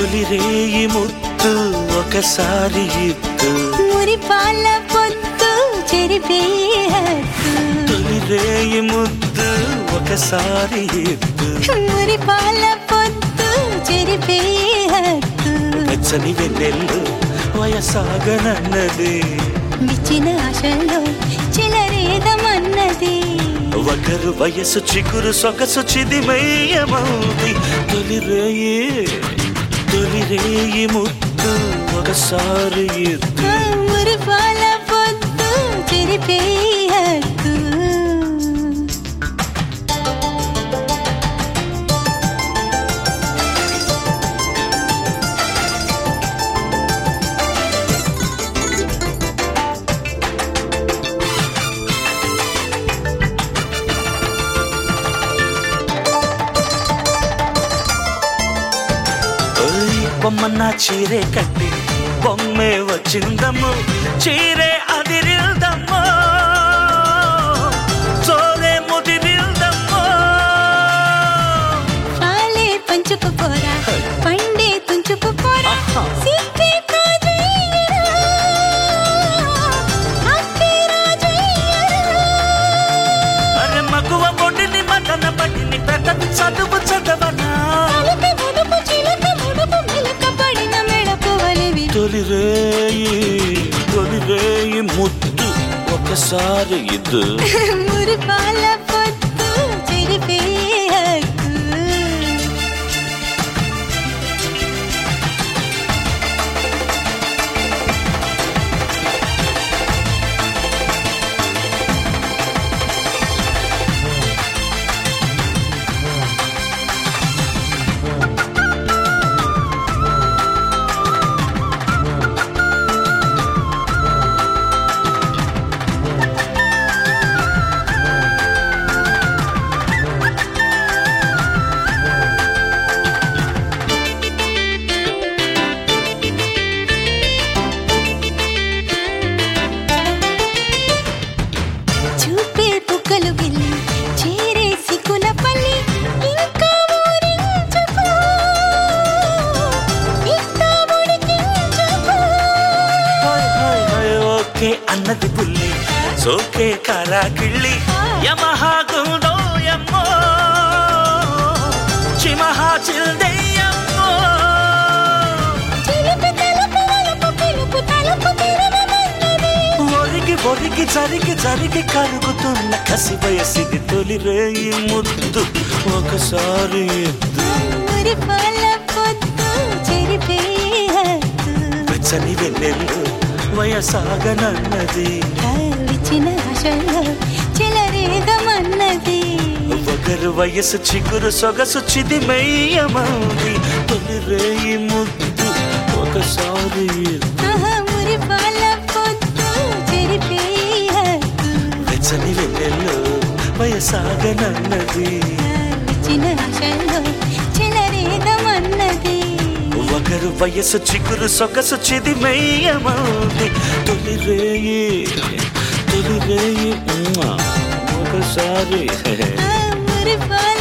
తొలి రేయి ముత్తు ఒకసారి ఇద్దు మురిపాల పొత్తు చెరిపే హద్దు తొలి రేయి ముద్దు ఒకసారి ఇద్దు మురిపాల పొత్తు చెరిపే హద్దు వెచ్చని వెన్నెల్లు వయసాగనన్నది విచ్చిన ఆశల్లో చిలరేదమన్నది ఒకరు వయసు చిగురు సొగసు చిదిమయ్యమౌది తొలి రేయి తొలి రేయి ముద్దు ఒకసారి ఇద్దు ఆ మురిపాల పొత్తు చెరిపే హద్దు ఓయ్ బొమ్మన్న చీరే కట్టి బొమ్మే వచ్చిందమ్ము చీరే అదిరిల్దమ్మో చోరే ముదిరిల్దమ్మో పాలే పంచుకుపోరా పండే తుంచుకుపోరా ఆహా. సిద్ధి కాజేయరా అక్కే రాజయ్యరా అరే మగువ ఒడిని మదన పడిని పెద్దది చదువు చదవనా అలక ముడుపు చిలక ముడుపు మెలక పడిన మెడపు వలివి తొలి రేయి తొలి రేయి ముద్దు ఒకసారి ఇద్దు మురిపాల పొత్తు చెరిపే హక్కు చూపే పుక్కలు గిల్లి చేరేసి కునపల్లి ఇంకా ఊరించుకో ఇంకా ఉడికించుకో హాయ్ హాయ్ హాయ్ ఓకే అన్నది పుల్లి సోకే కారాకిళ్ళి యమహా గుందో యమ్మో చిమహా చిల్దెయ్యమ్మో చిలుపు తలుపు వలుపు పిలుపు తలుపు తెరవమన్నది ఒరిగి ఒరిగి జరిగి జరిగి కరుగుతున్న కసి వయసిది తొలి రేయి ముద్దు ఒకసారి ఎద్దు మురిపాల పొత్తు చెరిపే హద్దు వెచ్చని వెన్నెల్లు వయసాగనన్నది విచ్చిన ఆశల్లో చెలరేగమన్నది ఒకరు వయసు చిగురు సొగసు చిదిమయ్యమౌది తొలి రేయి ముద్దు ఒకసారి ఎద్దు ఆహా మురిపాల పొత్తు చెరిపే హద్దు వెచ్చని వెన్నెల్లు వయసాగనన్నది విచ్చిన ఆశల్లో చెలరేగమన్నది ఒకరు వయసు చిగురు సొగసు చిదిమయ్యమౌది తొలి రేయి తొలి రేయి ఉమ్మా. ఒకసారి ఆ మురిపాల